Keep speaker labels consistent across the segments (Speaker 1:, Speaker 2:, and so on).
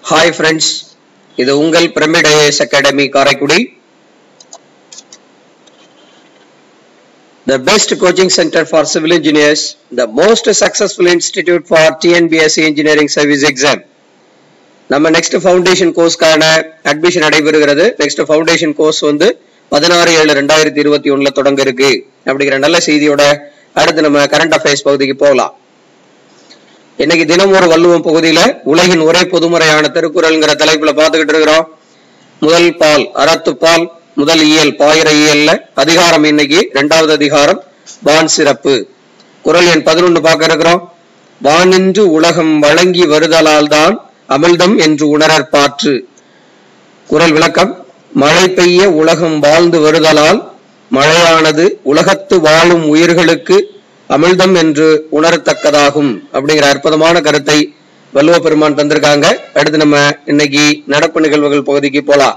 Speaker 1: Hi friends இது உங்கள் pyramid IAS academy Karaikudi the best coaching center for civil engineers, the most successful institute for TNBSC engineering service exam. நம்ம next foundation கோர்ஸ்க்கான admission நடைபெறுகிறது next foundation course வந்து பதினாறு ஏழு ரெண்டாயிரத்தி இருபத்தி ஒண்ணுல தொடங்க இருக்கு அப்படிங்கிற நல்ல செய்தியோட அடுத்து நம்ம கரண்ட் அஃபேர்ஸ் பகுதிக்கு போகலாம் இன்னைக்கு தினம் ஒரு வள்ளுவம் பகுதியில உலகின் ஒரே பொதுமுறையான திருக்குறள்ங்கிற தலைப்புல பார்த்துக்கிட்டு இருக்கிறோம் முதல் பால் அறத்துப்பால் முதல் இயல் பாயிர இயல்ல அதிகாரம் இன்னைக்கு இரண்டாவது அதிகாரம் வான் சிறப்பு குரல் எண் பதினொன்னு பார்க்க இருக்கிறோம் வானின்று உலகம் வழங்கி வருதலால் தான் அமிழ்தம் என்று உணரற்பாற்று குரல் விளக்கம் மழை பெய்ய உலகம் வாழ்ந்து வருதலால் மழையானது உலகத்து வாழும் உயிர்களுக்கு அமிழ்தம் என்று உணரத்தக்கதாகும் அப்படிங்கிற அற்புதமான கருத்தை வள்ளுவ பெருமான் தந்திருக்காங்க அடுத்து நம்ம இன்னைக்கு நடப்பு நிகழ்வுகள் பகுதிக்கு போலாம்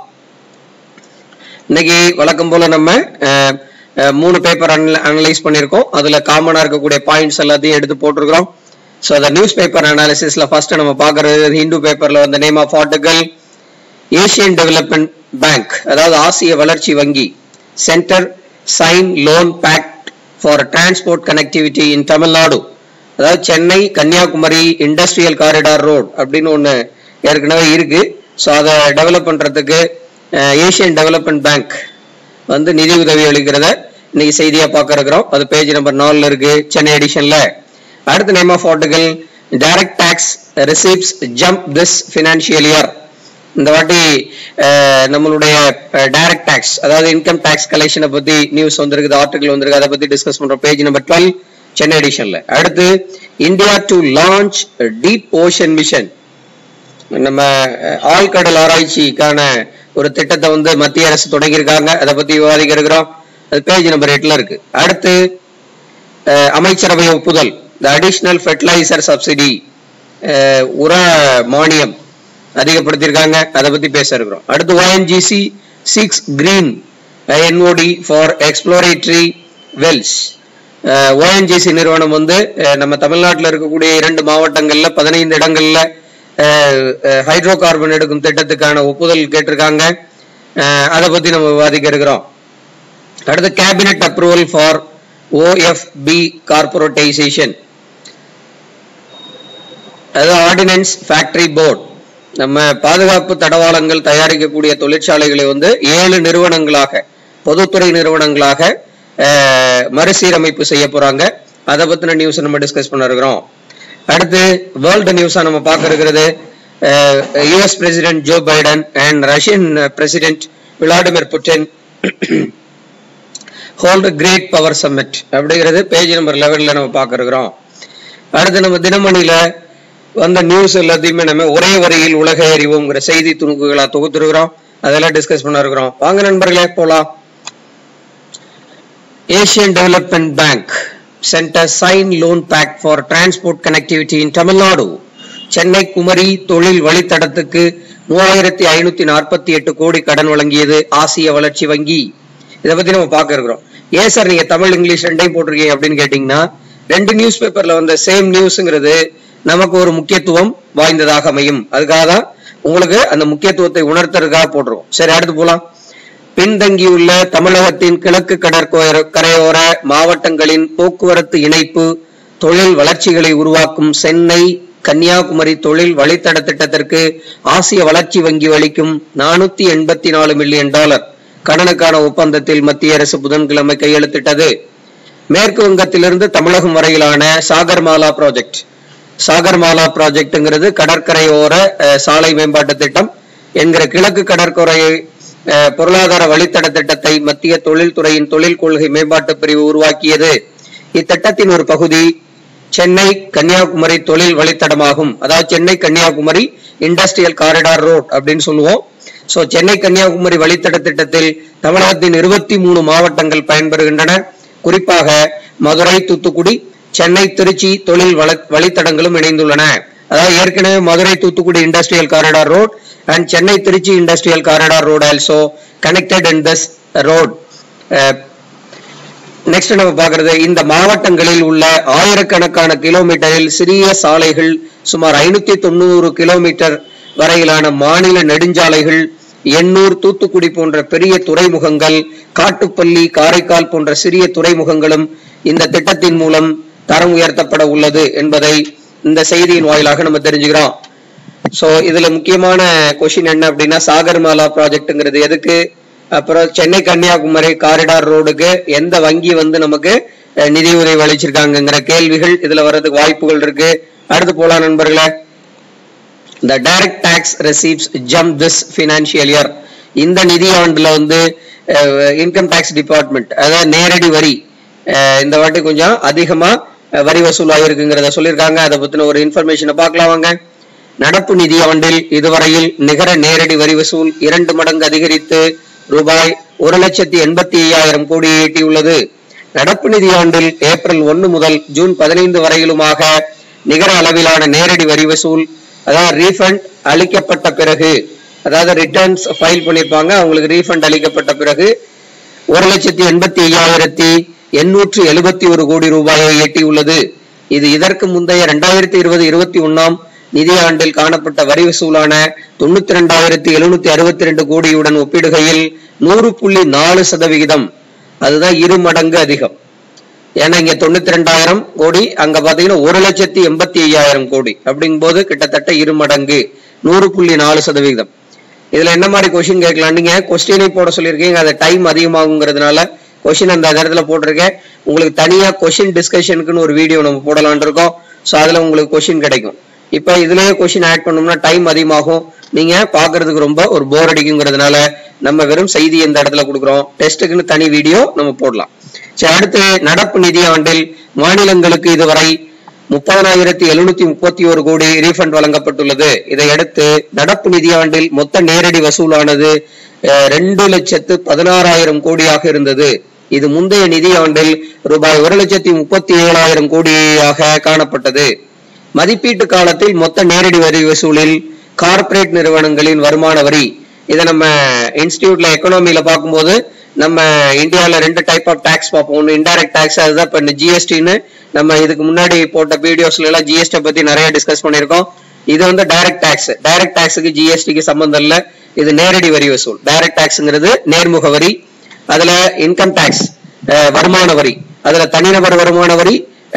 Speaker 1: இன்னைக்கு வழக்கம் போல நம்ம அஹ், அஹ், மூணு பேப்பர் அனலைஸ் பண்ணியிருக்கோம் அதுல காமனா இருக்கக்கூடிய பாயிண்ட்ஸ் எல்லாத்தையும் எடுத்து போட்டிருக்கிறோம் ஸோ அந்த நியூஸ் பேப்பர் அனாலிசிஸ்ல ஃபர்ஸ்ட் நம்ம பார்க்கறது ஹிந்து பேப்பர்ல வந்த name of article Asian development bank அதாவது ஆசிய வளர்ச்சி வங்கி centre sign loan pact for transport connectivity in Tamil Nadu அதாவது Chennai Kanyakumari industrial corridor road அப்படின்னு ஒன்று ஏற்கனவே இருக்கு ஸோ அதை டெவலப் பண்றதுக்கு ஏசியன் டெவலப்மெண்ட் பேங்க் வந்து நிதி உதவி அளிக்கிறத இன்னைக்கு செய்தியா பார்க்க இருக்கிறோம் அது பேஜ் நம்பர் நாலுல இருக்கு சென்னை எடிஷன்ல அடுத்த name of article direct tax receipts jump this financial year இந்த வாட்டி அஹ், நம்மளுடைய டைரக்ட் டாக்ஸ் அதாவது இன்கம் டாக்ஸ் கலெக்ஷனை பத்தி நியூஸ் வந்திருக்குது ஆர்டிகல் வந்திருக்கு அதை பத்தி டிஸ்கஸ் பண்றோம் பேஜ் நம்பர் டுவெல் சென்னை எடிஷன்ல அடுத்து India to launch deep ocean mission நம்ம அஹ், ஆழ்கடல் ஆராய்ச்சிக்கான ஒரு திட்டத்தை வந்து மத்திய அரசு தொடங்கியிருக்காங்க அதை பத்தி விவாதிக்க இருக்கிறோம் அது பேஜ் நம்பர் எட்டுல இருக்கு அடுத்து அஹ், அமைச்சரவை ஒப்புதல் த அடிஷனல் ஃபெர்டிலைசர் சப்சிடி உர மானியம் அதிகப்படுத்தியிருக்காங்க அதை பத்தி பேச இருக்கிறோம் அடுத்து ONGC six green NOD for exploratory wells ONGC நிறுவனம் வந்து அஹ், நம்ம தமிழ்நாட்டில் இருக்கக்கூடிய இரண்டு மாவட்டங்கள்ல பதினைந்து இடங்கள்ல ஹைட்ரோ கார்பன் எடுக்கும் திட்டத்துக்கான ஒப்புதல் கேட்டிருக்காங்க அஹ், அதை பத்தி நம்ம விவாதிக்க இருக்கிறோம் அடுத்து cabinet approval for OFB corporatisation அதாவது ஆர்டினன்ஸ் ஃபேக்டரி போர்ட் நம்ம பாதுகாப்பு தடவாளங்கள் தயாரிக்கக்கூடிய தொழிற்சாலைகளை வந்து ஏழு நிறுவனங்களாக பொதுத்துறை நிறுவனங்களாக அஹ், மறுசீரமைப்பு செய்ய போறாங்க அதை பத்தின நியூஸ் நம்ம டிஸ்கஸ் பண்ண இருக்கிறோம் அடுத்து வேர்ல்டு நியூஸா நம்ம பார்க்க இருக்கிறது US president Joe Biden and Russian president Vladimir Putin hold great power summit அப்படிங்கிறது பேஜ் நம்பர் லெவல்ல நம்ம பார்க்க இருக்கிறோம் அடுத்து நம்ம தினமணியில வந்த நியூஸ் எல்லாத்தையுமே நம்ம ஒரே வரியில் உலக அறிவோங்கிற செய்தி துணுக்குகளா தொகுத்துருக்கிறோம் அதெல்லாம் டிஸ்கஸ் பண்ண இருக்கிறோம் வாங்க நண்பர்களே போலாம் Asian development bank centre sign loan pact for transport connectivity in Tamil Nadu Chennai Kumari தொழில் வழித்தடத்துக்கு மூவாயிரத்தி ஐநூத்தி நாற்பத்தி எட்டு கோடி கடன் வழங்கியது ஆசிய வளர்ச்சி வங்கி இதை பத்தி நம்ம பார்க்க இருக்கிறோம் ஏன் சார் நீங்க தமிழ் இங்கிலீஷ் ரெண்டையும் போட்டிருக்கீங்க அப்படின்னு கேட்டீங்கன்னா ரெண்டு நியூஸ் பேப்பர்ல வந்த சேம் நியூஸ்ங்கிறது நமக்கு ஒரு முக்கியத்துவம் வாய்ந்ததாக அமையும் அதுக்காக தான் உங்களுக்கு அந்த முக்கியத்துவத்தை உணர்த்துறதுக்காக போட்டுருவோம் சரி அடுத்து போலாம் பின்தங்கியுள்ள தமிழகத்தின் கிழக்கு கடற்கரை கரையோர மாவட்டங்களின் போக்குவரத்து இணைப்பு தொழில் வளர்ச்சிகளை உருவாக்கும் சென்னை கன்னியாகுமரி தொழில் வழித்தட திட்டத்திற்கு ஆசிய வளர்ச்சி வங்கி அளிக்கும் நானூத்தி எண்பத்தி நாலு மில்லியன் டாலர் கடனுக்கான ஒப்பந்தத்தில் மத்திய அரசு புதன்கிழமை கையெழுத்திட்டது மேற்கு வங்கத்திலிருந்து தமிழகம் வரையிலான சாகர்மாலா ப்ராஜெக்ட் சாகர்மாலா ப்ராஜெக்ட்ங்கிறது கடற்கரையோர அஹ், சாலை மேம்பாட்டு திட்டம் என்கிற கிழக்கு கடற்கரை அஹ், பொருளாதார வழித்தட திட்டத்தை மத்திய தொழில்துறையின் தொழில் கொள்கை மேம்பாட்டு பிரிவு உருவாக்கியது இத்திட்டத்தின் ஒரு பகுதி சென்னை கன்னியாகுமரி தொழில் வழித்தடமாகும் அதாவது Chennai Kanyakumari industrial corridor road அப்படின்னு சொல்லுவோம் சோ சென்னை கன்னியாகுமரி வழித்தட திட்டத்தில் தமிழகத்தின் இருபத்தி மூணு மாவட்டங்கள் பயன்பெறுகின்றன குறிப்பாக மதுரை தூத்துக்குடி சென்னை திருச்சி தொழில் வள- வழித்தடங்களும் இணைந்துள்ளன அதாவது ஏற்கனவே Madurai Thoothukudi industrial corridor road and Chennai Trichy industrial corridor road also connected in this road next நம்ம பார்க்கிறது இந்த மாவட்டங்களில் உள்ள ஆயிரக்கணக்கான கிலோமீட்டரில் சிறிய சாலைகள் சுமார் ஐநூத்தி தொண்ணூறு கிலோமீட்டர் வரையிலான மாநில நெடுஞ்சாலைகள் எண்ணூர் தூத்துக்குடி போன்ற பெரிய துறைமுகங்கள் காட்டுப்பள்ளி காரைக்கால் போன்ற சிறிய துறைமுகங்களும் இந்த திட்டத்தின் மூலம் தரம் உயர்த்தப்பட உள்ளது என்பதை இந்த செய்தியின் வாயிலாக நம்ம தெரிஞ்சுக்கிறோம் சோ இதுல முக்கியமான கொஸ்டின் என்ன அப்படின்னா சாகர்மாலா ப்ராஜெக்ட்ங்கிறது எதுக்கு அப்புறம் சென்னை கன்னியாகுமரி காரிடார் ரோடுக்கு எந்த வங்கி வந்து நமக்கு அஹ், நிதி உதவி அளிச்சிருக்காங்கங்கிற கேள்விகள் இதுல வர்றதுக்கு வாய்ப்புகள் இருக்கு அடுத்து போலாம் நண்பர்களே the direct tax receipts jump this financial year இந்த நிதியாண்டுல வந்து இன்கம் டாக்ஸ் டிபார்ட்மெண்ட் அதாவது நேரடி வரி அஹ், இந்த வாட்டி கொஞ்சம் அதிகமா அஹ், வரி வசூலாயிருக்குங்கிறத சொல்லியிருக்காங்க அதை பத்தின ஒரு இன்ஃபர்மேஷனை பார்க்கலாம் வாங்க நடப்பு நிதியாண்டில் இதுவரையில் நிகர நேரடி வரி வசூல் இரண்டு மடங்கு அதிகரித்து ரூபாய் ஒரு லட்சத்தி எண்பத்தி ஐயாயிரம் கோடியை எட்டியுள்ளது நடப்பு நிதியாண்டில் ஏப்ரல் ஒன்று முதல் ஜூன் பதினைந்து வரையிலுமாக நிகர அளவிலான நேரடி வரி வசூல் அதாவது ரீஃபண்ட் அளிக்கப்பட்ட பிறகு அதாவது ரிட்டர்ன்ஸ் ஃபைல் பண்ணிருப்பாங்க அவங்களுக்கு ரீஃபண்ட் அளிக்கப்பட்ட பிறகு ஒரு லட்சத்தி எண்பத்தி ஐயாயிரத்தி எண்ணூற்று எழுபத்தி ஒரு கோடி ரூபாயை எட்டியுள்ளது இது இதற்கு முந்தைய இரண்டாயிரத்தி இருபது இருபத்தி ஒன்னாம் நிதியாண்டில் காணப்பட்ட வரி வசூலான தொண்ணூத்தி ரெண்டாயிரத்தி எழுநூத்தி அறுபத்தி ரெண்டு கோடியுடன் ஒப்பிடுகையில் நூறு புள்ளி நாலு சதவிகிதம் அதுதான் இரு மடங்கு அதிகம் ஏன்னா இங்க தொண்ணூத்தி ரெண்டாயிரம் கோடி அங்க பாத்தீங்கன்னா ஒரு லட்சத்தி எண்பத்தி ஐயாயிரம் கோடி அப்படிங்கும்போது கிட்டத்தட்ட இரு மடங்கு நூறு புள்ளி நாலு சதவிகிதம் இதுல என்ன மாதிரி கொஸ்டின் கேட்கலாம் நீங்க கொஸ்டினை போட சொல்லியிருக்கீங்க அது டைம் அதிகமாகுங்கிறதுனால கொஸ்டின் அந்த இடத்துல போட்டிருக்கேன் உங்களுக்கு தனியா கொஸ்டின் டிஸ்கஷனுக்குன்னு ஒரு வீடியோ நம்ம போடலாம்னு இருக்கோம் ஸோ அதுல உங்களுக்கு கொஸ்டின் கிடைக்கும் இப்ப இதுலயே கொஸ்டின் ஆட் பண்ணோம்னா டைம் அதிகமாகும் நீங்க பாக்குறதுக்கு ரொம்ப ஒரு போர் அடிக்குங்கிறதுனால நம்ம வெறும் செய்தி இந்த இடத்துல கொடுக்குறோம் டெஸ்ட்டுக்குன்னு தனி வீடியோ நம்ம போடலாம் சரி அடுத்து நடப்பு நிதியாண்டில் மாநிலங்களுக்கு இதுவரை முப்பதனாயிரத்தி எழுநூத்தி முப்பத்தி ஒரு கோடி ரீஃபண்ட் வழங்கப்பட்டுள்ளது இதையடுத்து நடப்பு நிதியாண்டில் மொத்த நேரடி வசூலானது அஹ், ரெண்டு லட்சத்து பதினாறாயிரம் கோடியாக இருந்தது இது முந்தைய நிதியாண்டில் ரூபாய் ஒரு லட்சத்தி முப்பத்தி ஏழாயிரம் கோடியாக காணப்பட்டது மதிப்பீட்டு காலத்தில் மொத்த நேரடி வரி வசூலில் கார்ப்பரேட் நிறுவனங்களின் வருமான வரி இதை நம்ம இன்ஸ்டிடியூட்ல எக்கனாமில பார்க்கும்போது நம்ம இந்தியாவில் ரெண்டு டைப் ஆஃப் டாக்ஸ் பார்ப்போம் ஒன்று இன்டைரக்ட் டாக்ஸ் அதுதான் இப்போ இந்த ஜிஎஸ்டின்னு நம்ம இதுக்கு முன்னாடி போட்ட வீடியோஸ்ல எல்லாம் ஜிஎஸ்டி பத்தி நிறைய டிஸ்கஸ் பண்ணியிருக்கோம் இது வந்து டைரக்ட் டாக்ஸ் டைரக்ட் டாக்ஸுக்கு ஜிஎஸ்டிக்கு சம்பந்தம் இல்லை இது நேரடி வரி வசூல் டைரக்ட் டாக்ஸ்ங்கிறது நேர்முக வரி அதுல இன்கம் டாக்ஸ் வருமான வரி அதுல தனிநபர் வருமான வரி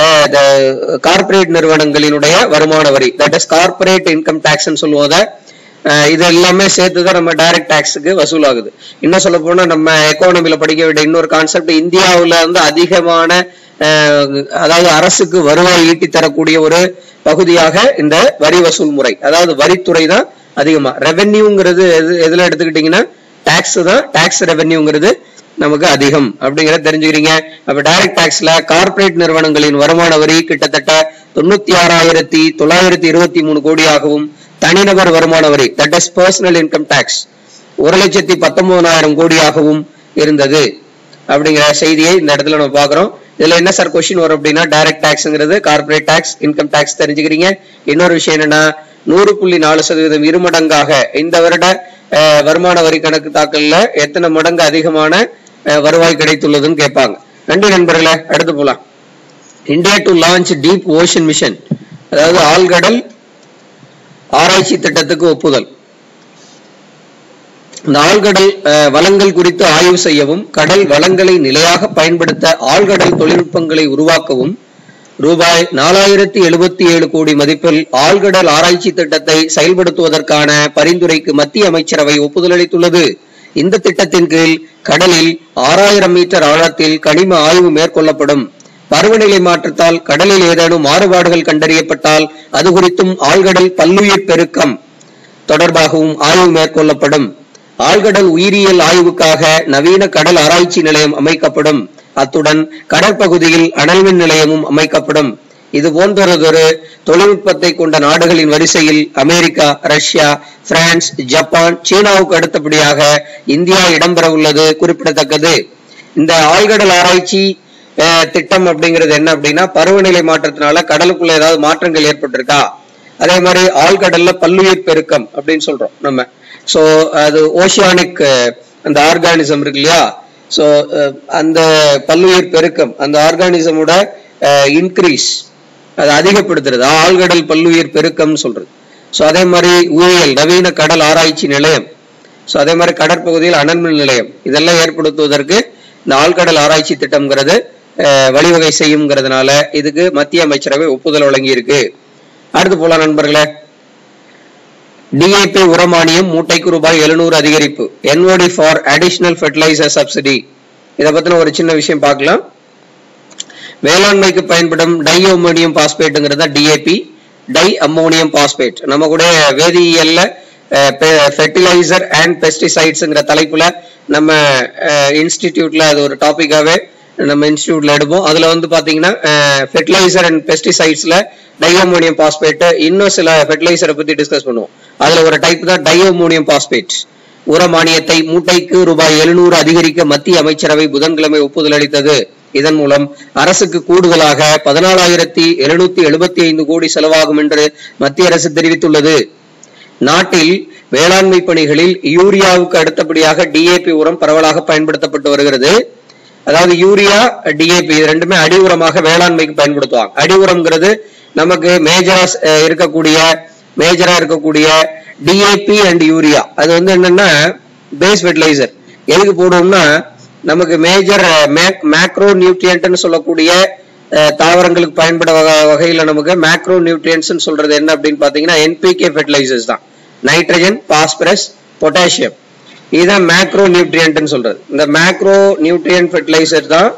Speaker 1: கார்ப்பரேட் நிறுவனங்களினுடைய வருமான வரி தட் இஸ் கார்ப்பரேட் இன்கம் டாக்ஸ்ன்னு சொல்லுவோம் அதை அஹ் இது எல்லாமே சேர்த்து தான் நம்ம டைரக்ட் டாக்ஸுக்கு வசூலாகுது இன்னும் சொல்ல போனா நம்ம எக்கானமில படிக்க வேண்டிய இன்னொரு கான்செப்ட் இந்தியாவுல வந்து அதிகமான அஹ், அதாவது அரசுக்கு வருவாய் ஈட்டி தரக்கூடிய ஒரு பகுதியாக இந்த வரி வசூல் முறை அதாவது வரித்துறை தான் அதிகமா ரெவென்யூங்கிறது எது எதுல எடுத்துக்கிட்டீங்கன்னா டாக்ஸ் தான் டாக்ஸ் ரெவென்யூங்கிறது நமக்கு அதிகம் அப்படிங்கறத தெரிஞ்சுக்கிறீங்க அப்ப டைரக்ட் டாக்ஸ்ல கார்ப்பரேட் நிறுவனங்களின் வருமான வரி கிட்டத்தட்ட தொண்ணூத்தி ஆறாயிரத்தி தொள்ளாயிரத்தி இருபத்தி மூணு கோடியாகவும் தனிநபர் வருமான வரி that is personal income tax ஒரு லட்சத்தி பத்தொன்பதாயிரம் கோடியாகவும் இருந்தது அப்படிங்கிற செய்தியை இந்த இடத்துல நம்ம பாக்குறோம் இதுல என்ன சார் கொஸ்டின் வரும் அப்படின்னா டைரக்ட் டாக்ஸ்ங்கிறது கார்ப்பரேட் டாக்ஸ் இன்கம் டாக்ஸ் தெரிஞ்சுக்கிறீங்க இன்னொரு விஷயம் என்னன்னா நூறு புள்ளி நாலு சதவீதம் இருமடங்காக இந்த வருட அஹ், வருமான வரி கணக்கு தாக்கல்ல எத்தனை மடங்கு அதிகமான அஹ், வருவாய் கிடைத்துள்ளதுன்னு கேட்பாங்க நன்றி நண்பர்களே அடுத்து போலாம் India to launch deep ocean mission அதாவது ஆழ்கடல் ஆராய்ச்சி திட்டத்துக்கு ஒப்புதல் இந்த ஆழ்கடல் அஹ், வளங்கள் குறித்து ஆய்வு செய்யவும் கடல் வளங்களை நிலையாக பயன்படுத்த ஆழ்கடல் தொழில்நுட்பங்களை உருவாக்கவும் ரூபாய் நாலாயிரத்தி எழுபத்தி ஏழு கோடி மதிப்பில் ஆழ்கடல் ஆராய்ச்சி திட்டத்தை செயல்படுத்துவதற்கான பரிந்துரைக்கு மத்திய அமைச்சரவை ஒப்புதல் அளித்துள்ளது இந்த திட்டத்தின் கீழ் கடலில் ஆறாயிரம் மீட்டர் ஆழத்தில் கனிம ஆய்வு மேற்கொள்ளப்படும் பருவநிலை மாற்றத்தால் கடலில் ஏதேனும் மாறுபாடுகள் கண்டறியப்பட்டால் அது குறித்தும் ஆழ்கடல் பல்லுயிர் பெருக்கம் தொடர்பாகவும் ஆய்வு மேற்கொள்ளப்படும் ஆழ்கடல் உயிரியல் ஆய்வுக்காக நவீன கடல் ஆராய்ச்சி நிலையம் அமைக்கப்படும் அத்துடன் கடற்பகுதியில் அனல்மின் நிலையமும் அமைக்கப்படும் இது போன்றதொரு தொழில்நுட்பத்தை கொண்ட நாடுகளின் வரிசையில் அமெரிக்கா ரஷ்யா பிரான்ஸ் ஜப்பான் சீனாவுக்கு அடுத்தபடியாக இந்தியா இடம்பெற உள்ளது குறிப்பிடத்தக்கது இந்த ஆழ்கடல் ஆராய்ச்சி அஹ், திட்டம் அப்படிங்கிறது என்ன அப்படின்னா பருவநிலை மாற்றத்தினால கடலுக்குள்ள ஏதாவது மாற்றங்கள் ஏற்பட்டிருக்கா அதே மாதிரி ஆழ்கடல்ல பல்லுயிர் பெருக்கம் அப்படின்னு சொல்றோம் நம்ம சோ அது ஓஷியானிக் அந்த ஆர்கானிசம் இருக்கு இல்லையா சோ அந்த பல்லுயிர் பெருக்கம் அந்த ஆர்கானிசமோட இன்க்ரீஸ் அதை அதிகப்படுத்துறது ஆழ்கடல் பல்லுயிர் பெருக்கம்னு சொல்றது ஸோ அதே மாதிரி உயிரியல் நவீன கடல் ஆராய்ச்சி நிலையம் ஸோ அதே மாதிரி கடற்பகுதியில் அனல்மின் நிலையம் இதெல்லாம் ஏற்படுத்துவதற்கு இந்த ஆழ்கடல் ஆராய்ச்சி திட்டம்ங்கிறது அஹ், வழிவகை செய்யுங்கிறதுனால இதுக்கு மத்திய அமைச்சரவை ஒப்புதல் வழங்கி இருக்கு அடுத்து போலாம் நண்பர்களே டிஏபி உரமானியம் மூட்டைக்கு ரூபாய் எழுநூறு அதிகரிப்பு NOD for additional fertiliser subsidy இதை பத்தின ஒரு சின்ன விஷயம் பார்க்கலாம் வேளாண்மைக்கு பயன்படும் டை அம்மோனியம் பாஸ்பேட்டுங்கிறது தான் டிஏபி டை அம்மோனியம் பாஸ்பேட் நம்ம கூட வேதியியல்ல ஃபெர்டிலைசர் அண்ட் பெஸ்டிசைட்ஸ்ங்கிற தலைப்புல நம்ம இன்ஸ்டிடியூட்ல அது ஒரு டாபிக்காவே நம்ம இன்ஸ்டிடியூட்ல எடுப்போம் அதுல வந்து பாத்தீங்கன்னா ஃபெர்டிலைசர் அண்ட் பெஸ்டிசைட்ஸ்ல டையோமோனியம் பாஸ்பேட் இன்னும் சில ஃபெர்டிலைசரை பத்தி டிஸ்கஸ் பண்ணுவோம் அதுல ஒரு டைப் தான் டையோமோனியம் பாஸ்பேட் உர மானியத்தை மூட்டைக்கு ரூபாய் எழுநூறு அதிகரிக்க மத்திய அமைச்சரவை புதன்கிழமை ஒப்புதல் அளித்தது இதன் மூலம் அரசுக்கு கூடுதலாக பதினாலாயிரத்தி எழுநூத்தி எழுபத்தி ஐந்து கோடி செலவாகும் என்று மத்திய அரசு தெரிவித்துள்ளது நாட்டில் வேளாண்மை பணிகளில் யூரியாவுக்கு அடுத்தபடியாக டிஏபி உரம் பரவலாக பயன்படுத்தப்பட்டு வருகிறது அதாவது யூரியா டிஏபி இது ரெண்டுமே அடி உரமாக வேளாண்மைக்கு பயன்படுத்துவாங்க அடி உரம்ங்கிறது நமக்கு மேஜரா இருக்கக்கூடிய மேஜரா இருக்கக்கூடிய டிஏபி அண்ட் யூரியா அது வந்து என்னன்னா பேஸ் ஃபெர்டிலைசர் எதுக்கு போடுவோம்னா நமக்கு மேஜர் மேக்ரோ நியூட்ரியன்ட்னு சொல்லக்கூடிய அஹ், தாவரங்களுக்கு பயன்பட வக- வகையில நமக்கு மேக்ரோ நியூட்ரியன்ஸ் சொல்றது என்ன அப்படின்னு பாத்தீங்கன்னா என்பிகே ஃபெர்டிலைசர்ஸ் தான் நைட்ரஜன் பாஸ்பரஸ் பொட்டாசியம் இதுதான் மேக்ரோ நியூட்ரியன்ட்னு சொல்றது இந்த மேக்ரோ நியூட்ரியன்ட் ஃபெர்டிலைசர் தான்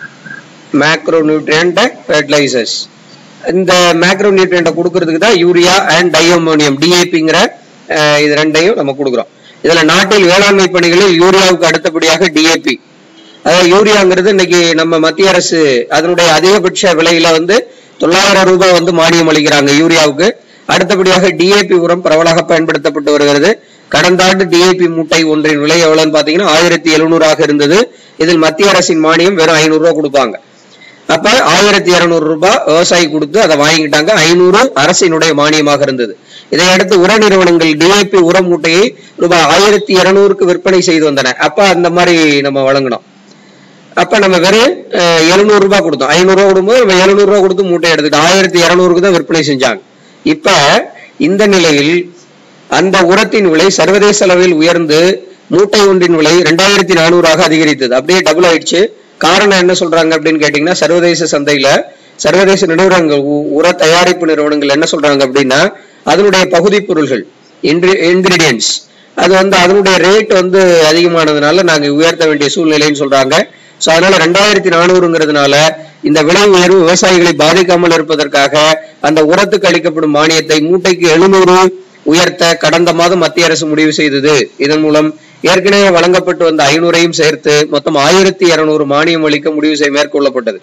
Speaker 1: மேக்ரோ நியூட்ரியன்ட் ஃபெர்டிலைசர்ஸ் இந்த மேக்ரோ நியூட்ரியன்ட்டை கொடுக்கறதுக்கு தான் யூரியா அண்ட் டையோமோனியம் டிஏபிங்கிற இது ரெண்டையும் நம்ம கொடுக்குறோம் இதுல நாட்டில் வேளாண்மை பணிகளில் யூரியாவுக்கு அடுத்தபடியாக டிஏபி அதாவது யூரியாங்கிறது இன்னைக்கு நம்ம மத்திய அரசு அதனுடைய அதிகபட்ச விலையில வந்து தொள்ளாயிரம் ரூபாய் வந்து மானியம் அளிக்கிறாங்க யூரியாவுக்கு அடுத்தபடியாக டிஏபி உரம் பரவலாக பயன்படுத்தப்பட்டு வருகிறது கடந்த ஆண்டு டிஏபி மூட்டை ஒன்றின் விலை எவ்வளவுன்னு பாத்தீங்கன்னா ஆயிரத்தி எழுநூறாக இருந்தது இதில் மத்திய அரசின் மானியம் வெறும் ஐநூறு ரூபாய் கொடுப்பாங்க அப்ப ஆயிரத்தி இருநூறு ரூபாய் விவசாயி கொடுத்து அதை வாங்கிட்டாங்க ஐநூறு அரசினுடைய மானியமாக இருந்தது இதையடுத்து உர நிறுவனங்கள் டிஏபி உர மூட்டையை ரூபாய் ஆயிரத்தி இருநூறுக்கு விற்பனை செய்து வந்தன அப்ப அந்த மாதிரி நம்ம வழங்கினோம் அப்ப நம்ம வெறும் எழுநூறு ரூபாய் கொடுத்தோம் ஐநூறு ரூபாய் கொடுக்கும்போது நம்ம எழுநூறு ரூபாய் கொடுத்து மூட்டை எடுத்துட்டோம் ஆயிரத்தி இருநூறுக்கு தான் விற்பனை செஞ்சாங்க இப்ப இந்த நிலையில் அந்த உரத்தின் விலை சர்வதேச அளவில் உயர்ந்து மூட்டை ஒன்றின் விலை ரெண்டாயிரத்தி நானூறாக அதிகரித்தது அப்படியே டபுள் ஆயிடுச்சு காரணம் என்ன சொல்றாங்க அப்படின்னு கேட்டீங்கன்னா சர்வதேச சந்தையில சர்வதேச நிறுவனங்கள் உ- உர தயாரிப்பு நிறுவனங்கள் என்ன சொல்றாங்க அப்படின்னா அதனுடைய பகுதி பொருள்கள் இன்கிரீடியன்ஸ் அது வந்து அதனுடைய ரேட் வந்து அதிகமானதுனால நாங்க உயர்த்த வேண்டிய சூழ்நிலைன்னு சொல்றாங்க சோ அதனால ரெண்டாயிரத்தி நானூறுங்கிறதுனால இந்த விலை உயர்வு விவசாயிகளை பாதிக்காமல் இருப்பதற்காக அந்த உரத்துக்கு அளிக்கப்படும் மானியத்தை மூட்டைக்கு எழுநூறு உயர்த்த கடந்த மாதம் மத்திய அரசு முடிவு செய்தது இதன் மூலம் ஏற்கனவே வழங்கப்பட்டு வந்த ஐநூறையும் சேர்த்து மொத்தம் ஆயிரத்தி இருநூறு மானியம் அளிக்க முடிவு செய்ய மேற்கொள்ளப்பட்டது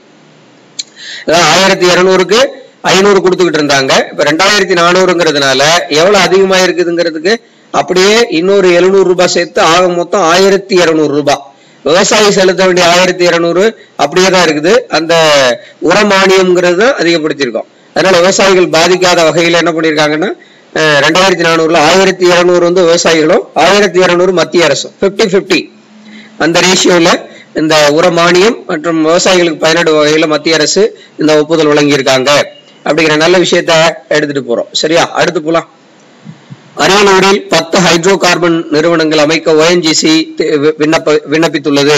Speaker 1: அதாவது ஆயிரத்தி இருநூறுக்கு ஐநூறு கொடுத்துக்கிட்டு இருந்தாங்க இப்ப ரெண்டாயிரத்தி நானூறுங்கிறதுனால எவ்வளவு அதிகமா இருக்குதுங்கிறதுக்கு அப்படியே இன்னொரு எழுநூறு ரூபாய் சேர்த்து ஆக மொத்தம் ஆயிரத்தி இருநூறு ரூபாய் விவசாயி செலுத்த வேண்டிய ஆயிரத்தி இருநூறு அப்படியே தான் இருக்குது அந்த உர மானியம்ங்கிறது தான் அதிகப்படுத்தியிருக்கோம் அதனால விவசாயிகள் பாதிக்காத வகையில என்ன பண்ணிருக்காங்கன்னா ரெண்டாயிரத்தி நானூறுல ஆயிரத்தி இருநூறு வந்து விவசாயிகளும் ஆயிரத்தி இருநூறு மத்திய அரசும் 50 50 அந்த ரேஷியோல இந்த உர மானியம் மற்றும் விவசாயிகளுக்கு பயனடும் வகையில மத்திய அரசு இந்த ஒப்புதல் வழங்கியிருக்காங்க அப்படிங்கிற நல்ல விஷயத்த எடுத்துட்டு போறோம் சரியா அடுத்து போலாம் அரியலூரில் பத்து ஹைட்ரோ கார்பன் நிறுவனங்கள் அமைக்க ஓஎன்ஜிசி விண்ணப்ப விண்ணப்பித்துள்ளது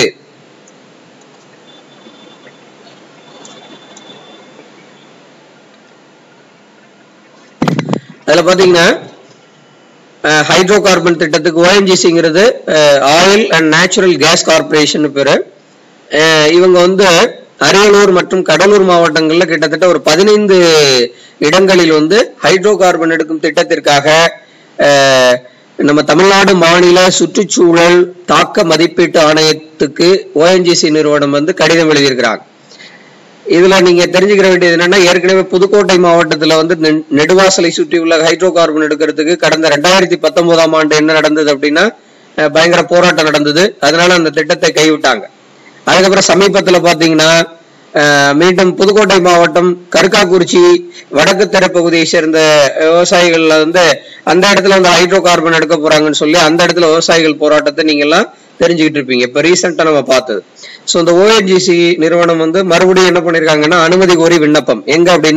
Speaker 1: அதுல பாத்தீங்கன்னா ஹைட்ரோ கார்பன் திட்டத்துக்கு ஓஎன்ஜிசிங்கிறது oil and natural gas corporation பேரு அஹ் இவங்க வந்து அரியலூர் மற்றும் கடலூர் மாவட்டங்கள்ல கிட்டத்தட்ட ஒரு பதினைந்து இடங்களில் வந்து ஹைட்ரோ கார்பன் எடுக்கும் திட்டத்திற்காக அஹ், நம்ம தமிழ்நாடு மாநில சுற்றுச்சூழல் தாக்க மதிப்பீட்டு ஆணையத்துக்கு ஓஎன்ஜிசி நிறுவனம் வந்து கடிதம் எழுதியிருக்கிறாங்க இதுல நீங்க தெரிஞ்சுக்கிற வேண்டியது என்னன்னா ஏற்கனவே புதுக்கோட்டை மாவட்டத்துல வந்து நெ- நெடுவாசலை சுற்றி உள்ள ஹைட்ரோ கார்பன் எடுக்கிறதுக்கு கடந்த ரெண்டாயிரத்தி பத்தொன்பதாம் ஆண்டு என்ன நடந்தது அப்படின்னா அஹ், பயங்கர போராட்டம் நடந்தது அதனால அந்த திட்டத்தை கைவிட்டாங்க அதுக்கப்புறம் சமீபத்துல பாத்தீங்கன்னா அஹ், மீண்டும் புதுக்கோட்டை மாவட்டம் கருக்காக்குறிச்சி வடக்கு தெரு பகுதியை சேர்ந்த விவசாயிகள் வந்து அந்த இடத்துல வந்து ஹைட்ரோ கார்பன் எடுக்க போறாங்கன்னு சொல்லி அந்த இடத்துல விவசாயிகள் போராட்டத்தை நீங்க எல்லாம் தெரிஞ்சுக்கிட்டு இருப்பீங்க இப்ப ரீசெண்டா நம்ம பார்த்தது சோ இந்த ஓஎன்ஜிசி நிறுவனம் வந்து மறுபடியும் என்ன பண்ணிருக்காங்கன்னா அனுமதி கோரி விண்ணப்பம் எங்க அப்படின்னா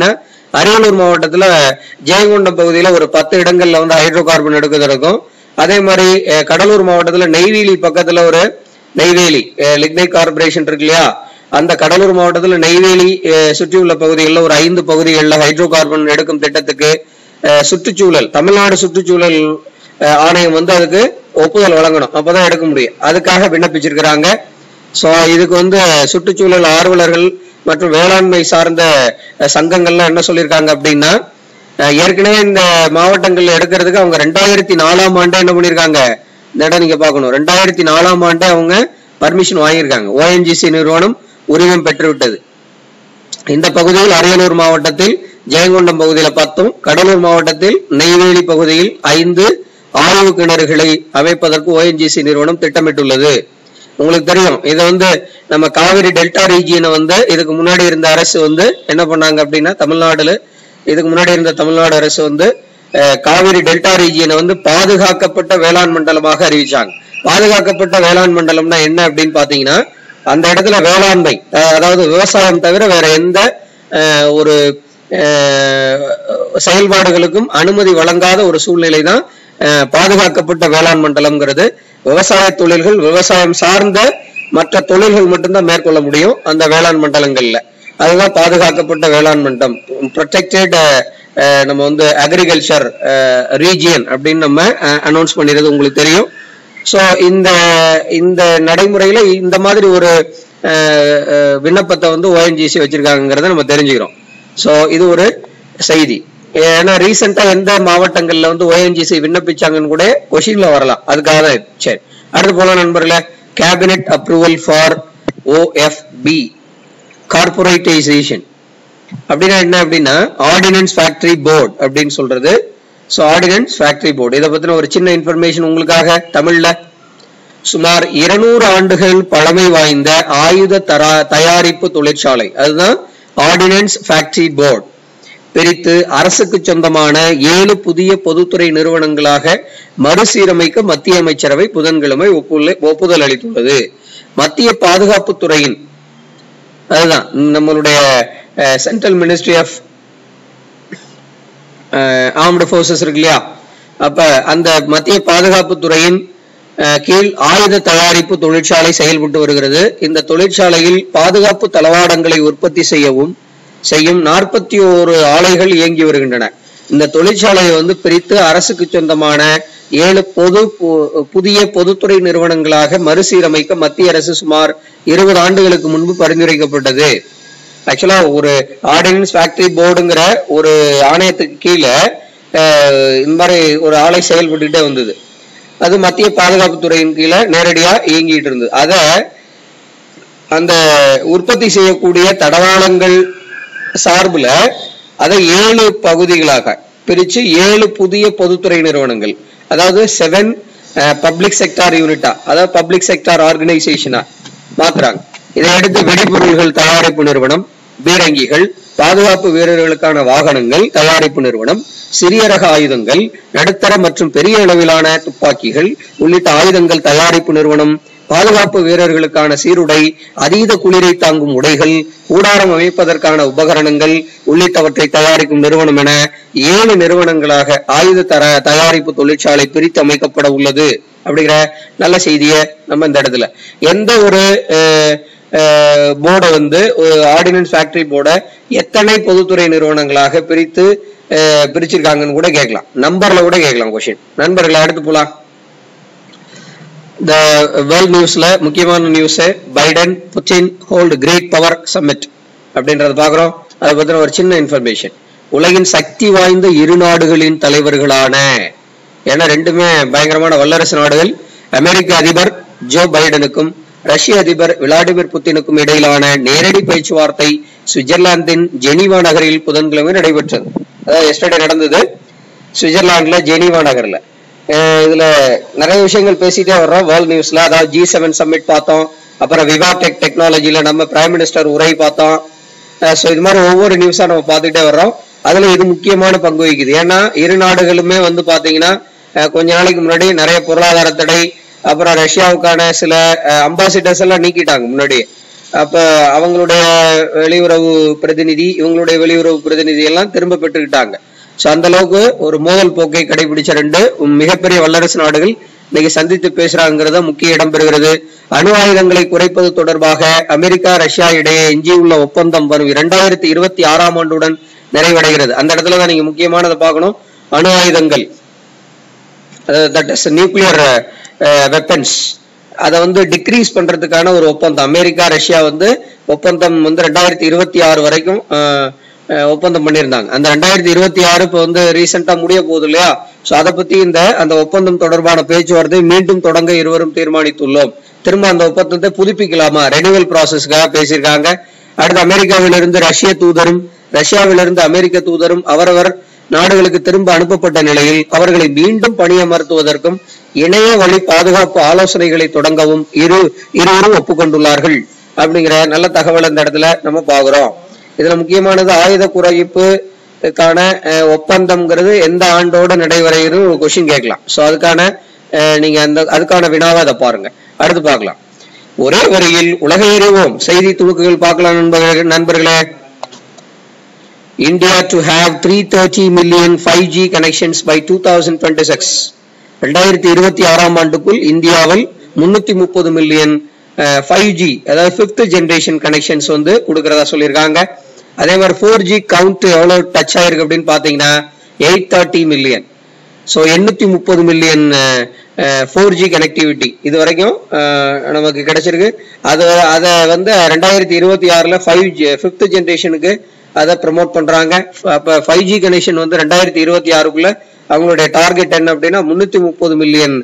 Speaker 1: அரியலூர் மாவட்டத்துல ஜெயங்கொண்டம் பகுதியில ஒரு பத்து இடங்கள்ல வந்து ஹைட்ரோ கார்பன் எடுக்கிறதுக்கும் அதே மாதிரி அஹ், கடலூர் மாவட்டத்துல நெய்வேலி பக்கத்துல ஒரு நெய்வேலி லிக்னைட் கார்பரேஷன் இருக்கு இல்லையா அந்த கடலூர் மாவட்டத்துல நெய்வேலி அஹ், சுற்றியுள்ள பகுதிகளில் ஒரு ஐந்து பகுதிகளில் ஹைட்ரோ கார்பன் எடுக்கும் திட்டத்துக்கு அஹ், சுற்றுச்சூழல் தமிழ்நாடு சுற்றுச்சூழல் அஹ், ஆணையம் வந்து அதுக்கு ஒப்புதல் வழங்கணும் அப்பதான் எடுக்க முடியும் அதுக்காக விண்ணப்பிச்சிருக்கிறாங்க சோ இதுக்கு வந்து சுற்றுச்சூழல் ஆர்வலர்கள் மற்றும் வேளாண்மை சார்ந்த அஹ், சங்கங்கள்லாம் என்ன சொல்லியிருக்காங்க அப்படின்னா அஹ், ஏற்கனவே இந்த மாவட்டங்கள்ல எடுக்கிறதுக்கு அவங்க ரெண்டாயிரத்தி நாலாம் ஆண்டே என்ன பண்ணிருக்காங்க இந்த இடம் நீங்க பார்க்கணும் ரெண்டாயிரத்தி நாலாம் ஆண்டே அவங்க பர்மிஷன் வாங்கியிருக்காங்க ஓஎன்ஜிசி நிறுவனம் உரிமம் பெற்று விட்டது இந்த பகுதியில் அரியலூர் மாவட்டத்தில் ஜெயங்கொண்டம் பகுதியில் பத்தும் கடலூர் மாவட்டத்தில் நெய்வேலி பகுதியில் ஐந்து ஆய்வு கிணறுகளை அமைப்பதற்கு ஓஎன்ஜிசி நிறுவனம் திட்டமிட்டுள்ளது உங்களுக்கு தெரியும் இதை வந்து நம்ம காவிரி டெல்டா ரீஜியனை வந்து இதுக்கு முன்னாடி இருந்த அரசு வந்து என்ன பண்ணாங்க அப்படின்னா தமிழ்நாடுல இதுக்கு முன்னாடி இருந்த தமிழ்நாடு அரசு வந்து அஹ், காவிரி டெல்டா ரீஜியனை வந்து பாதுகாக்கப்பட்ட வேளாண் மண்டலமாக அறிவிச்சாங்க பாதுகாக்கப்பட்ட வேளாண் மண்டலம்னா என்ன அப்படின்னு பாத்தீங்கன்னா அந்த இடத்துல வேளாண்மை அஹ், அதாவது விவசாயம் தவிர வேற எந்த அஹ், ஒரு அஹ், செயல்பாடுகளுக்கும் அனுமதி வழங்காத ஒரு சூழ்நிலை தான் அஹ், பாதுகாக்கப்பட்ட வேளாண் மண்டலம்ங்கிறது விவசாய தொழில்கள் விவசாயம் சார்ந்த மற்ற தொழில்கள் மட்டும்தான் மேற்கொள்ள முடியும் அந்த வேளாண் மண்டலங்கள்ல அதுதான் பாதுகாக்கப்பட்ட வேளாண் மண்டலம் ப்ரொடெக்டட் நம்ம வந்து அக்ரிகல்ச்சர் ரீஜியன் அப்படின்னு நம்ம அனௌன்ஸ் பண்ணிடுறது உங்களுக்கு தெரியும் ஸோ இந்த இந்த நடைமுறையில இந்த மாதிரி ஒரு அஹ், அஹ், விண்ணப்பத்தை வந்து ஓஎன்ஜிசி வச்சிருக்காங்கிறத நம்ம தெரிஞ்சுக்கிறோம் ஸோ இது ஒரு செய்தி ஏன்னா ரீசெண்டா எந்த மாவட்டங்கள்ல வந்து ஓஎன்ஜிசி விண்ணப்பிச்சாங்கன்னு கூட கொஷின்ல வரலாம் அதுக்காக தான் இது. சரி அடுத்து போலாம் நண்பர்களே cabinet approval for OFB corporatisation அப்படின்னா என்ன அப்படின்னா ஆர்டினன்ஸ் ஃபேக்டரி போர்டு அப்படின்னு சொல்றது ஸோ ஆர்டினன்ஸ் ஃபேக்டரி போர்டு இதை பத்தின ஒரு சின்ன இன்ஃபர்மேஷன் உங்களுக்காக தமிழ்ல சுமார் இருநூறு ஆண்டுகள் பழமை வாய்ந்த ஆயுத தரா தயாரிப்பு தொழிற்சாலை அதுதான் ஆர்டினன்ஸ் ஃபேக்டரி போர்டு பிரித்து அரசுக்கு சொந்தமான ஏழு புதிய பொதுத்துறை நிறுவனங்களாக மறுசீரமைக்க மத்திய அமைச்சரவை புதன்கிழமை ஒப்புதல் ஒப்புதல் அளித்துள்ளது மத்திய பாதுகாப்புத் துறையின் அதுதான் நம்மளுடைய central ministry of armed forces இருக்கு இல்லையா அப்ப அந்த மத்திய பாதுகாப்பு துறையின் அஹ், கீழ் ஆயுத தயாரிப்பு தொழிற்சாலை செயல்பட்டு வருகிறது இந்த தொழிற்சாலையில் பாதுகாப்பு தளவாடங்களை உற்பத்தி செய்யவும் செய்யும் நாற்பத்தி ஓரு ஆலைகள் இயங்கி வருகின்றன இந்த தொழிற்சாலையை வந்து பிரித்து அரசுக்கு சொந்தமான ஏழு பொது பு- புதிய பொதுத்துறை நிறுவனங்களாக மறுசீரமைக்க மத்திய அரசு சுமார் இருபது ஆண்டுகளுக்கு முன்பு பரிந்துரைக்கப்பட்டது ஆக்சுவலா ஒரு ஆர்டினன்ஸ் ஃபேக்டரி போர்டுங்கிற ஒரு ஆணையத்துக்கு கீழே அஹ், இந்த மாதிரி ஒரு ஆலை செயல்பட்டுட்டே வந்தது அது மத்திய பாதுகாப்பு துறையின் கீழே நேரடியா இயங்கிட்டு இருந்தது அத அந்த உற்பத்தி செய்யக்கூடிய தடவாளங்கள் சார்புல அதை ஏழு பகுதிகளாக பிரிச்சு ஏழு புதிய பொதுத்துறை நிறுவனங்கள் அதாவது செவன் பப்ளிக் செக்டார் யூனிட்டா அதாவது பப்ளிக் செக்டார் ஆர்கனைசேஷனா மாத்துறாங்க இதை அடுத்து வெடிபொருள்கள் தயாரிப்பு நிறுவனம் பீரங்கிகள் பாதுகாப்பு வீரர்களுக்கான வாகனங்கள் தயாரிப்பு நிறுவனம் சிறிய ரக ஆயுதங்கள் நடுத்தர மற்றும் பெரிய அளவிலான துப்பாக்கிகள் உள்ளிட்ட ஆயுதங்கள் தயாரிப்பு நிறுவனம் பாதுகாப்பு வீரர்களுக்கான சீருடை அதீத குளிரை தாங்கும் உடைகள் கூடாரம் அமைப்பதற்கான உபகரணங்கள் உள்ளிட்டவற்றை தயாரிக்கும் நிறுவனம் என ஏழு நிறுவனங்களாக ஆயுத தர தயாரிப்பு தொழிற்சாலை பிரித்து அமைக்கப்பட உள்ளது அப்படிங்கிற நல்ல செய்தியை நம்ம இந்த இடத்துல எந்த ஒரு போர்டை வந்து ஆர்டினன்ஸ் ஃபேக்டரி போர்டை எத்தனை பொதுத்துறை நிறுவனங்களாக பிரித்து அஹ், பிரிச்சிருக்காங்கன்னு கூட கேட்கலாம் நம்பர்ல கூட கேட்கலாம் கொஸ்டின் நண்பர்களை அடுத்து போலாம் த வேர்ல்ட் நியூஸ்ல முக்கியமான news Biden Putin hold great power summit அப்படின்றத பாக்குறோம் அதை பத்தின ஒரு சின்ன இன்ஃபர்மேஷன் உலகின் சக்தி வாய்ந்த இரு நாடுகளின் தலைவர்களான ஏன்னா ரெண்டுமே பயங்கரமான வல்லரசு நாடுகள் அமெரிக்க அதிபர் ஜோ பைடனுக்கும் ரஷ்ய அதிபர் விளாடிமிர் புட்டினுக்கும் இடையிலான நேரடி பேச்சுவார்த்தை சுவிட்சர்லாந்தின் ஜெனீவா நகரில் புதன்கிழமை நடைபெற்றது அதாவது எஸ்டர்டே நடந்தது சுவிட்சர்லாந்துல ஜெனீவா நகர்ல அஹ் இதுல நிறைய விஷயங்கள் பேசிட்டே வர்றோம் வேர்ல்ட் நியூஸ்ல அதாவது ஜி செவன் சம்மிட் பார்த்தோம் அப்புறம் விவா டெக் டெக்னாலஜில நம்ம பிரைம் மினிஸ்டர் உரை பார்த்தோம் ஸோ இது மாதிரி ஒவ்வொரு நியூஸா நம்ம பார்த்துக்கிட்டே வர்றோம் அதுல இது முக்கியமான பங்கு வகிக்குது ஏன்னா இரு நாடுகளுமே வந்து பாத்தீங்கன்னா அஹ் கொஞ்ச நாளைக்கு முன்னாடி நிறைய பொருளாதார தடை அப்புறம் ரஷ்யாவுக்கான சில அம்பாசிடர்ஸ் எல்லாம் நீக்கிட்டாங்க முன்னாடி அப்ப அவங்களுடைய வெளியுறவு பிரதிநிதி இவங்களுடைய வெளியுறவு பிரதிநிதி எல்லாம் திரும்ப பெற்றுக்கிட்டாங்க சோ அந்த அளவுக்கு ஒரு மோதல் போக்கை கடைபிடிச்ச ரெண்டு மிகப்பெரிய வல்லரசு நாடுகள் இன்னைக்கு சந்தித்து பேசுறாங்கிறத முக்கிய இடம் பெறுகிறது அணு ஆயுதங்களை குறைப்பது தொடர்பாக அமெரிக்கா ரஷ்யா இடையே எஞ்சியுள்ள ஒப்பந்தம் வரும் இரண்டாயிரத்தி இருபத்தி ஆறாம் ஆண்டுடன் நிறைவடைகிறது அந்த இடத்துல தான் நீங்க முக்கியமானதை பார்க்கணும் அணு ஆயுதங்கள் தட் இஸ் நியூக்ளியர் வெப்பன்ஸ் அதை வந்து டிக்ரீஸ் பண்றதுக்கான ஒரு ஒப்பந்தம் அமெரிக்கா ரஷ்யா வந்து ஒப்பந்தம் வந்து ரெண்டாயிரத்தி இருபத்தி ஆறு வரைக்கும் அஹ், அஹ், ஒப்பந்தம் பண்ணியிருந்தாங்க அந்த ரெண்டாயிரத்தி இருபத்தி ஆறு இப்போ வந்து ரீசெண்டா முடிய போகுது இல்லையா ஸோ அதை பத்தி இந்த அந்த ஒப்பந்தம் தொடர்பான பேச்சுவார்த்தை மீண்டும் தொடங்க இருவரும் தீர்மானித்துள்ளோம் திரும்ப அந்த ஒப்பந்தத்தை புதுப்பிக்கலாமா ரெனிவல் ப்ராசஸ்க்காக பேசியிருக்காங்க அடுத்து அமெரிக்காவிலிருந்து ரஷ்ய தூதரும் ரஷ்யாவிலிருந்து அமெரிக்க தூதரும் அவரவர் நாடுகளுக்கு திரும்ப அனுப்பப்பட்ட நிலையில் அவர்களை மீண்டும் பணியமர்த்துவதற்கும் இணைய வழி பாதுகாப்பு ஆலோசனைகளை தொடங்கவும் இரு இருவரும் ஒப்புக்கொண்டுள்ளார்கள் அப்படிங்கிற நல்ல தகவல் இந்த இடத்துல நம்ம பாக்குறோம் இதுல முக்கியமானது ஆயுத குறைப்புக்கான அஹ், ஒப்பந்தம்ங்கிறது எந்த ஆண்டோட நடைபெறுகிறது ஒரு கொஸ்டின் கேட்கலாம் சோ அதுக்கான அஹ், நீங்க அந்த அதுக்கான வினாவை அதை பாருங்க அடுத்து பார்க்கலாம் ஒரே வரியில் உலக அறிவோம் செய்தி துணுக்குகள் பார்க்கலாம் நண்பர்களே நண்பர்களே India to have 330 million 5G connections by 2026. ரெண்டாயிரத்தி இருபத்தி ஆறாம் ஆண்டுக்குள் இந்தியாவில் முன்னூத்தி முப்பது மில்லியன் ஃபைவ் ஜி அதாவது ஃபிஃப்த் ஜென்ரேஷன் கனெக்ஷன்ஸ் வந்து கொடுக்கறதா சொல்லியிருக்காங்க அதே மாதிரி ஃபோர் ஜி கவுண்ட் எவ்வளவு டச் ஆயிருக்கு அப்படின்னு பாத்தீங்கன்னா எயிட் தேர்ட்டி மில்லியன் ஸோ எண்ணூத்தி முப்பது மில்லியன் ஃபோர் ஜி கனெக்டிவிட்டி இது வரைக்கும் அஹ், நமக்கு கிடைச்சிருக்கு அது அதை வந்து ரெண்டாயிரத்தி இருபத்தி ஆறுல ஃபைவ் ஜி ஃபிஃப்த் ஜென்ரேஷனுக்கு அதை ப்ரமோட் பண்றாங்க அப்ப ஃபைவ் ஜி கனெக்ஷன் வந்து ரெண்டாயிரத்தி இருபத்தி ஆறுக்குள்ள அவங்களுடைய டார்கெட் என்ன அப்படின்னா முன்னூத்தி முப்பது மில்லியன்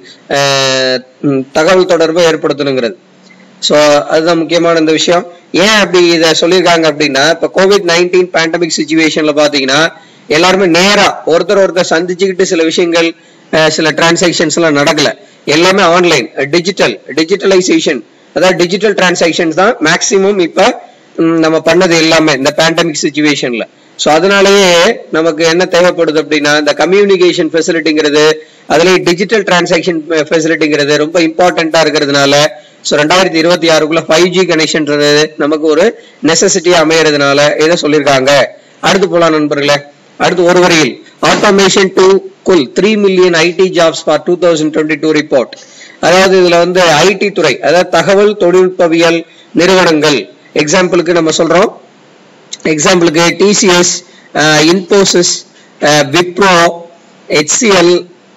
Speaker 1: தகவல் தொடர்பை ஏற்படுத்தணுங்கிறது ஸோ அதுதான் முக்கியமான இந்த விஷயம் ஏன் அப்படி இதை சொல்லியிருக்காங்க அப்படின்னா இப்போ கோவிட் நைன்டீன் பேண்டமிக் சுச்சுவேஷன்ல பாத்தீங்கன்னா எல்லாருமே நேரா ஒருத்தர் ஒருத்தர் சந்திச்சுக்கிட்டு சில விஷயங்கள் அஹ், சில டிரான்சாக்ஷன்ஸ் எல்லாம் நடக்கல எல்லாமே ஆன்லைன் டிஜிட்டல் டிஜிட்டலைசேஷன் அதாவது டிஜிட்டல் டிரான்சாக்ஷன்ஸ் தான் மேக்சிமம் இப்ப ம், நம்ம பண்ணது எல்லாமே இந்த பேண்டமிக் சுச்சுவேஷன்ல ஸோ அதனாலயே நமக்கு என்ன தேவைப்படுது அப்படின்னா இந்த கம்யூனிகேஷன் ஃபெசிலிட்டிங்கிறது அதுலயும் டிஜிட்டல் டிரான்சாக்ஷன் ஃபெசிலிட்டிங்கிறது ரொம்ப இம்பார்ட்டண்டா இருக்கிறதுனால ஸோ ரெண்டாயிரத்தி இருபத்தி ஆறுக்குள்ள ஃபைவ் ஜி கனெக்ஷன்றது நமக்கு ஒரு நெசசிட்டியா அமையறதுனால இதை சொல்லியிருக்காங்க அடுத்து போலாம் நண்பர்களே அடுத்து ஒரு வரியில் automation to cull three million IT jobs for two thousand twenty two report அதாவது இதுல வந்து ஐடி துறை அதாவது தகவல் தொழில்நுட்பவியல் நிறுவனங்கள் எக்ஸாம்பிளுக்கு நம்ம சொல்றோம் எக்ஸாம்பிளுக்கு TCS Infosys Wipro HCL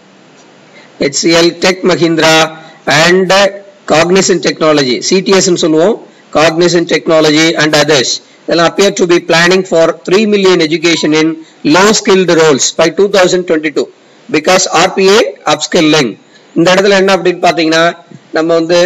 Speaker 1: HCL, Tech Mahindra and uh, Cognizant Technology, CTS ன்னு சொல்லுவோம் Cognizant Technology and others இதெல்லாம் appear to be planning for 3 million education in low skilled roles by 2022 because RPA upskilling இந்த இடத்துல என்ன அப்படின்னு பாத்தீங்கன்னா நம்ம வந்து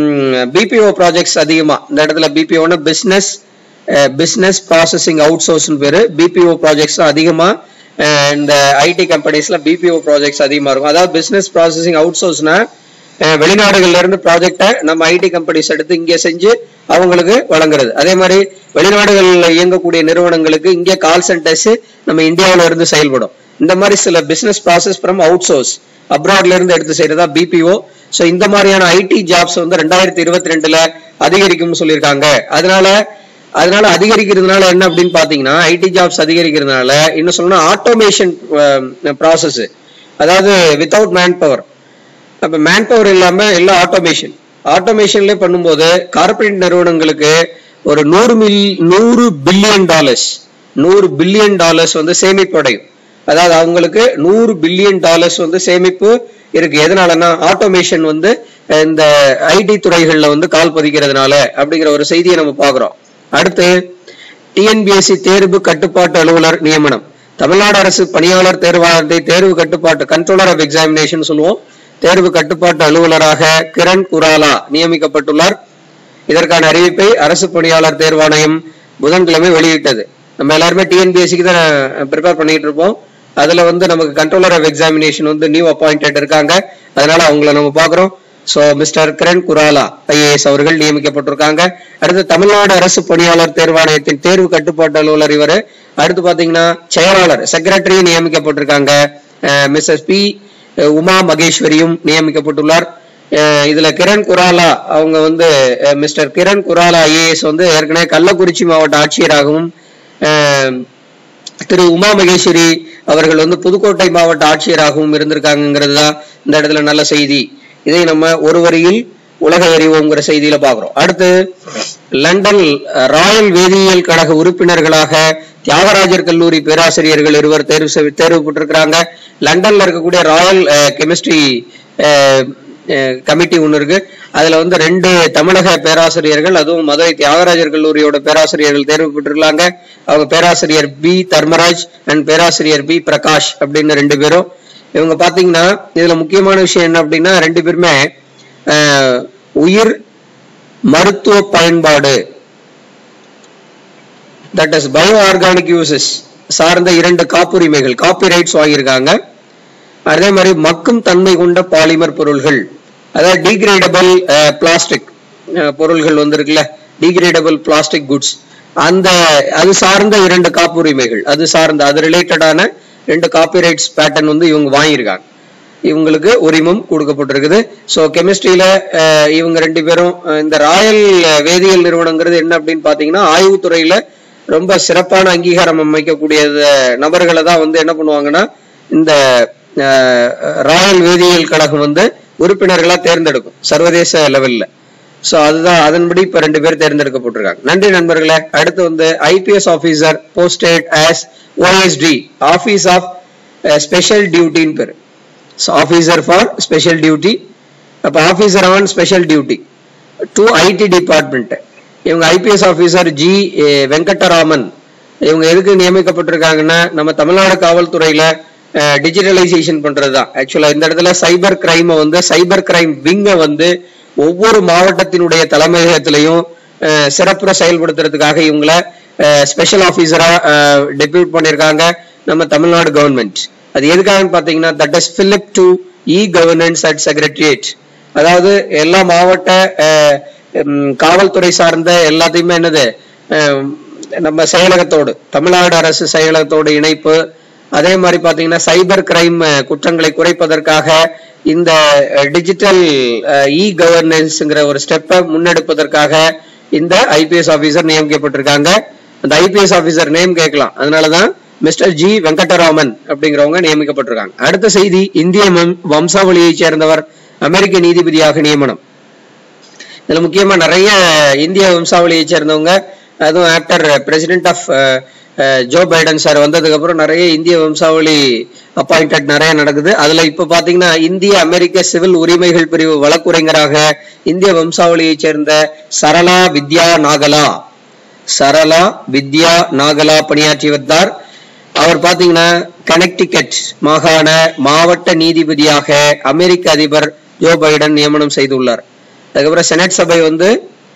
Speaker 1: பிபிஓ ப்ராஜெக்ட்ஸ் அதிகமா இந்த இடத்துல பிபிஓனா business business processing outsource பேரு பிபிஓ ப்ராஜெக்ட்ஸ் அதிகமா அஹ் இந்த ஐடி கம்பெனிஸ்ல பிபிஓ ப்ராஜெக்ட்ஸ் அதிகமா இருக்கும் அதாவது பிசினஸ் ப்ராசஸிங் அவுட் சோர்ஸ்னா வெளிநாடுகள்ல இருந்து ப்ராஜெக்டை நம்ம ஐடி கம்பெனிஸ் எடுத்து இங்க செஞ்சு அவங்களுக்கு வழங்குறது அதே மாதிரி வெளிநாடுகள்ல இயங்கக்கூடிய நிறுவனங்களுக்கு இங்க கால் சென்டர்ஸ் நம்ம இந்தியாவில இருந்து செயல்படும் இந்த மாதிரி சில business process from outsource அப்ராட்ல இருந்து எடுத்து செய்யறதா பிபிஓ சோ இந்த மாதிரியான ஐடி ஜாப்ஸ் வந்து ரெண்டாயிரத்தி இருபத்தி ரெண்டுல அதிகரிக்கும்னு சொல்லியிருக்காங்க அதனால அதனால அதிகரிக்கிறதுனால என்ன அப்படின்னு பாத்தீங்கன்னா ஐடி ஜாப்ஸ் அதிகரிக்கிறதுனால இன்னும் சொல்லணும்னா ஆட்டோமேஷன் ப்ராசஸ் அதாவது வித்தவுட் மேன் பவர் அப்ப மேன் பவர் இல்லாம எல்லாம் ஆட்டோமேஷன் ஆட்டோமேஷன்ல பண்ணும்போது கார்ப்பரேட் நிறுவனங்களுக்கு ஒரு நூறு மில் நூறு பில்லியன் டாலர்ஸ் நூறு பில்லியன் டாலர்ஸ் வந்து சேமிப்பு அடையும் அதாவது அவங்களுக்கு நூறு பில்லியன் டாலர்ஸ் வந்து சேமிப்பு இருக்கு எதனாலன்னா ஆட்டோமேஷன் வந்து அஹ், இந்த ஐடி துறைகள்ல வந்து கால் பதிக்கிறதுனால அப்படிங்கிற ஒரு செய்தியை நம்ம பாக்குறோம் அடுத்து டிஎன்பிஎஸ்சி தேர்வு கட்டுப்பாட்டு அலுவலர் நியமனம் தமிழ்நாடு அரசு பணியாளர் தேர்வாளத்தை தேர்வு கட்டுப்பாட்டு கண்ட்ரோலர் ஆஃப் எக்ஸாமினேஷன் சொல்லுவோம் தேர்வு கட்டுப்பாட்டு அலுவலராக கிரண் குராலா நியமிக்கப்பட்டுள்ளார் இதற்கான அறிவிப்பை அரசு பணியாளர் தேர்வாணையம் புதன்கிழமை வெளியிட்டது நம்ம எல்லாருமே டிஎன்பிஎஸ்சிக்கு தான் ப்ரிப்பேர் பண்ணிட்டு இருப்போம் அதுல வந்து நமக்கு கண்ட்ரோலர் ஆஃப் எக்ஸாமினேஷன் வந்து நியூ அப்பாயிண்டட் இருக்காங்க அதனால அவங்கள நம்ம பாக்குறோம் so mister Kiran Kurala IAS அவர்கள் நியமிக்கப்பட்டிருக்காங்க அடுத்து தமிழ்நாடு அரசு பணியாளர் தேர்வாணையத்தின் தேர்வு கட்டுப்பாட்டு அலுவலர் இவர் அடுத்து பாத்தீங்கன்னா செயலாளர் செக்ரட்டரி நியமிக்கப்பட்டிருக்காங்க மிஸ்எஸ் பி உமா மகேஸ்வரியும் நியமிக்கப்பட்டுள்ளார் அஹ் இதுல கிரண் குராலா அவங்க வந்து அஹ் மிஸ்டர் கிரண் குராலா ஐஏஎஸ் வந்து ஏற்கனவே கள்ளக்குறிச்சி மாவட்ட ஆட்சியராகவும் அஹ் திரு உமா மகேஸ்வரி அவர்கள் வந்து புதுக்கோட்டை மாவட்ட ஆட்சியராகவும் இருந்திருக்காங்கிறது தான் இந்த இடத்துல நல்ல செய்தி இதை நம்ம ஒரு வரியில் உலக அறிவோங்கிற செய்தியில பாக்குறோம் அடுத்து லண்டன் அஹ், ராயல் வேதியியல் கழக உறுப்பினர்களாக தியாகராஜர் கல்லூரி பேராசிரியர்கள் இருவர் தேர்வு செய்- தேர்வு பெற்றிருக்கிறாங்க லண்டன்ல இருக்கக்கூடிய ராயல் கெமிஸ்ட்ரி கமிட்டி ஒன்று இருக்கு அதுல வந்து ரெண்டு தமிழக பேராசிரியர்கள் அதுவும் மதுரை தியாகராஜர் கல்லூரியோட பேராசிரியர்கள் தேர்வு பெற்றிருக்காங்க அவங்க பேராசிரியர் பி தர்மராஜ் அண்ட் பேராசிரியர் பி பிரகாஷ் அப்படின்னு ரெண்டு பேரும் இவங்க பாத்தீங்கன்னா இதுல முக்கியமான விஷயம் என்ன அப்படின்னா ரெண்டு பேருமே அஹ், உயிர் மருத்துவ பயன்பாடு that is bio organic uses சார்ந்த இரண்டு காப்புரிமைகள் காப்பிரைட்ஸ் வாங்கியிருக்காங்க அதே மாதிரி மக்கும் தன்மை கொண்ட பாலிமர் பொருள்கள் அதாவது டீகிரேடபிள் பிளாஸ்டிக் பொருள்கள் வந்திருக்குல்ல டீகிரேடபிள் பிளாஸ்டிக் குட்ஸ் அந்த அது சார்ந்த இரண்டு காப்புரிமைகள் அது சார்ந்த அது ரிலேட்டடான ரெண்டு காப்பிரைட்ஸ் பேட்டர்ன் வந்து இவங்க வாங்கியிருக்காங்க இவங்களுக்கு உரிமம் கொடுக்கப்பட்டிருக்குது ஸோ கெமிஸ்ட்ரியில இவங்க ரெண்டு பேரும் அஹ், இந்த ராயல் வேதியியல் நிறுவனங்கிறது என்ன அப்படின்னு பாத்தீங்கன்னா ஆய்வுத்துறையில ரொம்ப சிறப்பான அங்கீகாரம் அமைக்கக்கூடிய நபர்களை தான் வந்து என்ன பண்ணுவாங்கன்னா இந்த அஹ், ராயல் வேதியியல் கழகம் வந்து உறுப்பினர்களா தேர்ந்தெடுக்கும் சர்வதேச லெவல்ல சோ அதுதான் அதன்படி இப்ப ரெண்டு பேர் தேர்ந்தெடுக்கப்பட்டிருக்காங்க நன்றி நண்பர்களே அடுத்து வந்து IPS officer posted as OSD office of special டியூட்டின்னு பேரு ஆபீசர் ஃபார் ஸ்பெஷல் டியூட்டி அப்ப officer on special duty to IT department இவங்க ஐபிஎஸ் ஆபீசர் ஜி வெங்கடராமன் இவங்க எதுக்கு நியமிக்கப்பட்டிருக்காங்கன்னா நம்ம தமிழ்நாடு காவல்துறையில டிஜிட்டலைசேஷன் பண்றதுதான் ஆக்சுவலா இந்த இடத்துல சைபர் கிரைமை வந்து சைபர் கிரைம் விங்கை வந்து ஒவ்வொரு மாவட்டத்தினுடைய தலைமையகத்திலையும் அஹ், சிறப்புற செயல்படுத்துறதுக்காக இவங்கள ஸ்பெஷல் ஆபீசரா டெபியூட் பண்ணிருக்காங்க நம்ம தமிழ்நாடு கவர்மெண்ட் அது எதுக்காகன்னு பாத்தீங்கன்னா that is fillip to E governance at secretariat அதாவது எல்லா மாவட்ட அஹ், உம், காவல்துறை சார்ந்த எல்லாத்தையுமே என்னது அஹ், நம்ம செயலகத்தோடு தமிழ்நாடு அரசு செயலகத்தோடு இணைப்பு அதே மாதிரி பாத்தீங்கன்னா சைபர் கிரைம் குற்றங்களை குறைப்பதற்காக இந்த டிஜிட்டல் இ கவர்னன்ஸ்ங்கிற ஒரு ஸ்டெப்பை முன்னெடுப்பதற்காக இந்த ஐபிஎஸ் ஆபீசர் நியமிக்கப்பட்டிருக்காங்க அந்த ஐபிஎஸ் ஆபீசர் நேம் கேட்கலாம் அதனாலதான் மிஸ்டர் ஜி வெங்கடராமன் அப்படிங்கிறவங்க நியமிக்கப்பட்டிருக்காங்க அடுத்த செய்தி இந்திய வம்- வம்சாவளியைச் சேர்ந்தவர் அமெரிக்க நீதிபதியாக நியமனம் இதுல முக்கியமா நிறைய இந்திய வம்சாவளியை சேர்ந்தவங்க அதுவும் after president of Joe Biden sir வந்ததுக்கு அப்புறம் நிறைய இந்திய வம்சாவளி அப்பாயிண்டட் நிறைய நடக்குது அதுல இப்ப பாத்தீங்கன்னா இந்திய அமெரிக்க சிவில் உரிமைகள் பிரிவு வழக்குரைஞராக இந்திய வம்சாவளியைச் சேர்ந்த சரளா வித்யா நாகலா சரளா வித்யா நாகலா பணியாற்றி வந்தார் அவர் பாத்தீங்கன்னா கனெக்டிகட் மாகாண மாவட்ட நீதிபதியாக அமெரிக்க அதிபர் ஜோ பைடன் நியமனம் செய்துள்ளார் அதுக்கப்புறம் செனட் சபை வந்து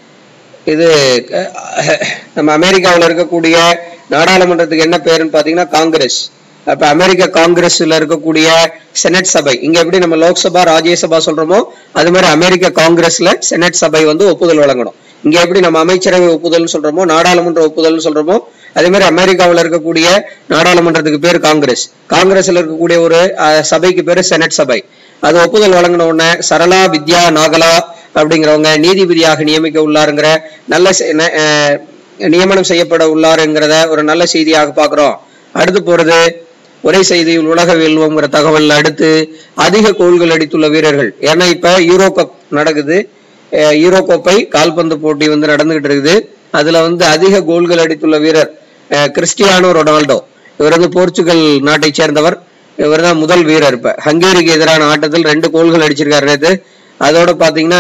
Speaker 1: இது அஹ், நம்ம அமெரிக்காவில் இருக்கக்கூடிய நாடாளுமன்றத்துக்கு என்ன பேருன்னு பாத்தீங்கன்னா காங்கிரஸ் அப்ப அமெரிக்க காங்கிரஸ்ல இருக்கக்கூடிய செனட் சபை இங்க எப்படி நம்ம லோக்சபா ராஜ்யசபா சொல்றோமோ அது மாதிரி அமெரிக்க காங்கிரஸ்ல செனட் சபை வந்து ஒப்புதல் வழங்கணும் இங்க எப்படி நம்ம அமைச்சரவை ஒப்புதல் சொல்றோமோ நாடாளுமன்ற ஒப்புதல் சொல்றோமோ அதே மாதிரி அமெரிக்காவில் இருக்கக்கூடிய நாடாளுமன்றத்துக்கு பேர் காங்கிரஸ் காங்கிரஸ்ல இருக்கக்கூடிய ஒரு அஹ், சபைக்கு பேரு செனட் சபை அது ஒப்புதல் வழங்கின உடனே சரளா வித்யா நாகலா அப்படிங்கிறவங்க நீதிபதியாக நியமிக்க உள்ளாருங்கிற நல்ல செ- ந- அஹ், நியமனம் செய்யப்பட உள்ளாருங்கிறத ஒரு நல்ல செய்தியாக பார்க்கிறோம் அடுத்து போறது ஒரே செய்தியில் உலக வெல்வோங்கிற தகவல் அடுத்து அதிக கோல்கள் அடித்துள்ள வீரர்கள் ஏன்னா இப்ப யூரோ கப் நடக்குது அஹ், யூரோ கோப்பை கால்பந்து போட்டி வந்து நடந்துகிட்டு இருக்குது அதுல வந்து அதிக கோல்கள் அடித்துள்ள வீரர் அஹ், கிறிஸ்டியானோ ரொனால்டோ இவர் வந்து போர்ச்சுகல் நாட்டை சேர்ந்தவர் இவர் தான் முதல் வீரர் இப்ப ஹங்கேரிக்கு எதிரான ஆட்டத்தில் ரெண்டு கோல்கள் அடிச்சிருக்காரு நேத்து அதோட பாத்தீங்கன்னா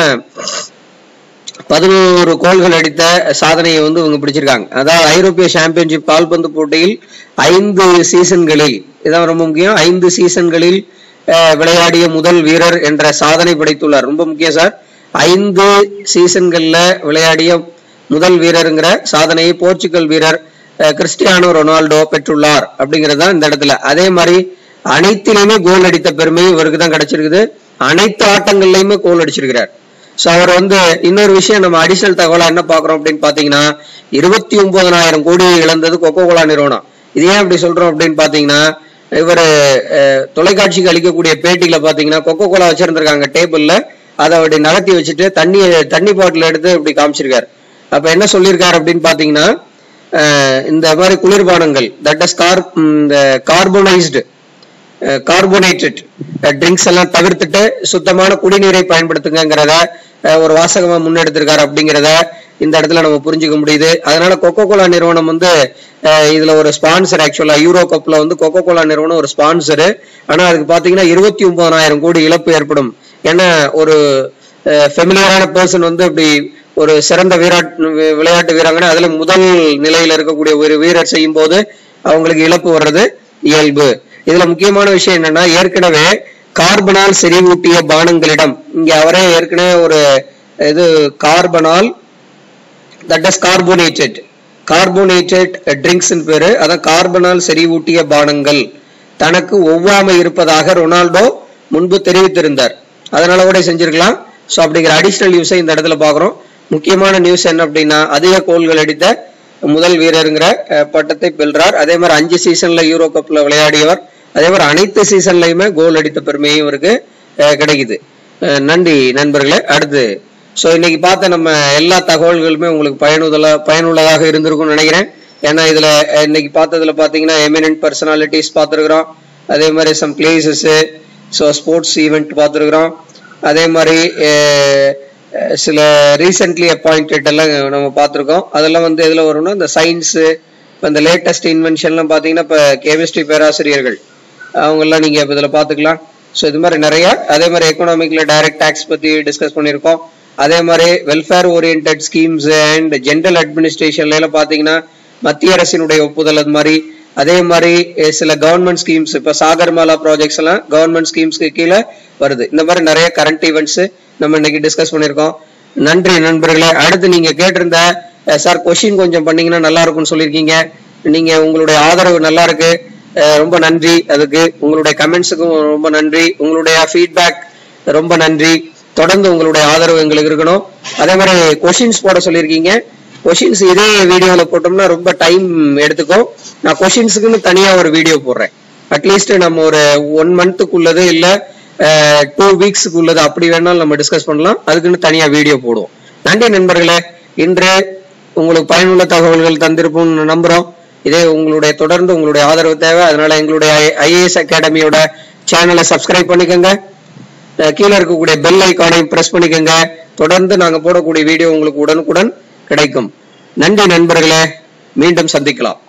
Speaker 1: பதினோரு கோல்கள் அடித்த சாதனையை வந்து இவங்க பிடிச்சிருக்காங்க அதாவது ஐரோப்பிய சாம்பியன்ஷிப் கால்பந்து போட்டியில் ஐந்து சீசன்களில் இதான் ரொம்ப முக்கியம் ஐந்து சீசன்களில் அஹ், விளையாடிய முதல் வீரர் என்ற சாதனை படைத்துள்ளார் ரொம்ப முக்கியம் சார் ஐந்து சீசன்கள்ல விளையாடிய முதல் வீரருங்கிற சாதனையை போர்ச்சுகல் வீரர் அஹ், கிறிஸ்டியானோ ரொனால்டோ பெற்றுள்ளார் அப்படிங்கிறது தான் இந்த இடத்துல அதே மாதிரி அனைத்திலுமே கோல் அடித்த பெருமை இவருக்கு தான் கிடைச்சிருக்குது அனைத்து ஆட்டங்கள்லயுமே கோல் அடிச்சிருக்கிறார் சோ அவர் வந்து இன்னொரு விஷயம் நம்ம அடிஷனல் தகவலா என்ன பாக்குறோம் அப்படின்னு பாத்தீங்கன்னா இருபத்தி ஒன்பதனாயிரம் கோடியை இழந்தது கொக்கோ கோலா நிறுவனம் இது ஏன் அப்படி சொல்றோம் அப்படின்னு பாத்தீங்கன்னா இவர் தொலைக்காட்சிக்கு அளிக்கக்கூடிய பேட்டியில பாத்தீங்கன்னா கொக்கோ கோலா வச்சிருந்திருக்காங்க டேபிள்ல அதை அப்படி நகர்த்தி வச்சுட்டு தண்ணி தண்ணி பாட்டில் எடுத்து இப்படி காமிச்சிருக்காரு அப்ப என்ன சொல்லியிருக்காரு அப்படின்னு பாத்தீங்கன்னா அஹ், இந்த மாதிரி குளிர்பானங்கள் தட் இஸ் கார் இந்த கார்பனைஸ்டு கார்போனேட்டட் ட்ரிங்க்ஸ் எல்லாம் தவிர்த்துட்டு சுத்தமான குடிநீரை பயன்படுத்துங்கிறத அஹ், ஒரு வாசகமா முன்னெடுத்திருக்காரு அப்படிங்கிறத இந்த இடத்துல நம்ம புரிஞ்சுக்க முடியுது அதனால கொக்கோ கோலா நிறுவனம் வந்து அஹ், இதுல ஒரு ஸ்பான்சர் ஆக்சுவலா யூரோ கப்ல வந்து கொக்கோ கோலா நிறுவனம் ஒரு ஸ்பான்சர் ஆனா அதுக்கு பாத்தீங்கன்னா இருபத்தி ஒன்பதாயிரம் கோடி இழப்பு ஏற்படும் ஏன்னா ஒரு ஃபெமிலியரான பர்சன் வந்து இப்படி ஒரு சிறந்த வீராட் வி- விளையாட்டு வீராங்கனை அதுல முதல் நிலையில இருக்கக்கூடிய ஒரு வீரர் செய்யும் போது அவங்களுக்கு இழப்பு வர்றது இயல்பு இதுல முக்கியமான விஷயம் என்னன்னா ஏற்கனவே கார்பனால் செறிவூட்டிய பானங்களிடம் இங்க அவரே ஏற்கனவே ஒரு இது கார்பனால் that is carbonated carbonated drinks பேரு அதான் கார்பனால் செறிவூட்டிய பானங்கள் தனக்கு ஒவ்வாமை இருப்பதாக ரொனால்டோ முன்பு தெரிவித்திருந்தார் அதனால கூட செஞ்சிருக்கலாம் ஸோ அப்படிங்கிற அடிஷனல் நியூஸை இந்த இடத்துல பார்க்குறோம் முக்கியமான நியூஸ் என்ன அப்படின்னா அதிக கோல்கள் அடித்த முதல் வீரருங்கிற அஹ், பட்டத்தை வெல்றார் அதே மாதிரி அஞ்சு சீசன்ல யூரோ கப்ல விளையாடியவர் அதே மாதிரி அனைத்து சீசன்லயுமே கோல் அடித்த பெருமையும் இவருக்கு அஹ், கிடைக்குது அஹ், நன்றி நண்பர்களே அடுத்து ஸோ இன்னைக்கு பார்த்த நம்ம எல்லா தகவல்களுமே உங்களுக்கு பயனுதலா பயனுள்ளதாக இருந்திருக்கும்னு நினைக்கிறேன் ஏன்னா இதுல அஹ், இன்னைக்கு பார்த்ததுல பாத்தீங்கன்னா எமினன்ட் பர்சனாலிட்டிஸ் பார்த்துருக்குறோம் அதே மாதிரி some places so sports event பார்த்துருக்குறோம் அதே மாதிரி அஹ், அஹ், சில ரீசென்ட்லி அப்பாயிண்டட் எல்லாம் நம்ம பார்த்துருக்கோம் அதெல்லாம் வந்து எதுல வரும்னா இந்த சயின்ஸு இப்போ இந்த லேட்டஸ்ட் இன்வென்ஷன்லாம் பார்த்தீங்கன்னா இப்போ கெமிஸ்ட்ரி பேராசிரியர்கள் அவங்கெல்லாம் நீங்க இப்ப இதுல பாத்துக்கலாம் ஸோ இது மாதிரி நிறைய அதே மாதிரி எக்கனாமிக்ல டைரக்ட் டாக்ஸ் பத்தி டிஸ்கஸ் பண்ணியிருக்கோம் அதே மாதிரி welfare orient schemes and general அட்மினிஸ்ட்ரேஷன்ல எல்லாம் பாத்தீங்கன்னா மத்திய அரசினுடைய ஒப்புதல் அது மாதிரி அதே மாதிரி அஹ், சில கவர்மெண்ட் ஸ்கீம்ஸ் இப்ப சாகர்மாலா ப்ராஜெக்ட்ஸ் எல்லாம் கவர்மெண்ட் ஸ்கீம்ஸ்க்கு கீழே வருது இந்த மாதிரி நிறைய கரண்ட் ஈவெண்ட்ஸ் நம்ம இன்னைக்கு டிஸ்கஸ் பண்ணியிருக்கோம் நன்றி நண்பர்களே அடுத்து நீங்க கேட்டிருந்த சார் கொஷின் கொஞ்சம் பண்ணீங்கன்னா நல்லா இருக்கும்னு சொல்லியிருக்கீங்க நீங்க உங்களுடைய ஆதரவு நல்லா இருக்கு அஹ் ரொம்ப நன்றி அதுக்கு உங்களுடைய கமெண்ட்ஸுக்கும் ரொம்ப நன்றி உங்களுடைய ஃபீட்பேக் ரொம்ப நன்றி தொடர்ந்து உங்களுடைய ஆதரவு எங்களுக்கு இருக்கணும் அதே மாதிரி கொஷின்ஸ் போட சொல்லியிருக்கீங்க கொஷின்ஸ் இதே வீடியோல போட்டோம்னா ரொம்ப டைம் எடுத்துக்கும் நான் கொஷின்ஸுக்குன்னு தனியா ஒரு வீடியோ போடுறேன் அட்லீஸ்ட் நம்ம ஒரு ஒன் மந்த்துக்குள்ளது இல்ல டூ வீக்ஸுக்கு உள்ளது அப்படி வேணாலும் நம்ம டிஸ்கஸ் பண்ணலாம் அதுக்குன்னு தனியா வீடியோ போடுவோம் நன்றி நண்பர்களே இன்று உங்களுக்கு பயனுள்ள தகவல்கள் தந்திருப்போம்னு நம்புறோம் இதே உங்களுடைய தொடர்ந்து உங்களுடைய ஆதரவு தேவை அதனால எங்களுடைய ஐஏஎஸ் அகாடமியோட சேனலை சப்ஸ்கிரைப் பண்ணிக்கோங்க அஹ் கீழே இருக்கக்கூடிய பெல் ஐக்கானையும் பிரஸ் பண்ணிக்கோங்க தொடர்ந்து நாங்க போடக்கூடிய வீடியோ உங்களுக்கு உடனுக்குடன் கிடைக்கும் நன்றி நண்பர்களே மீண்டும் சந்திக்கலாம்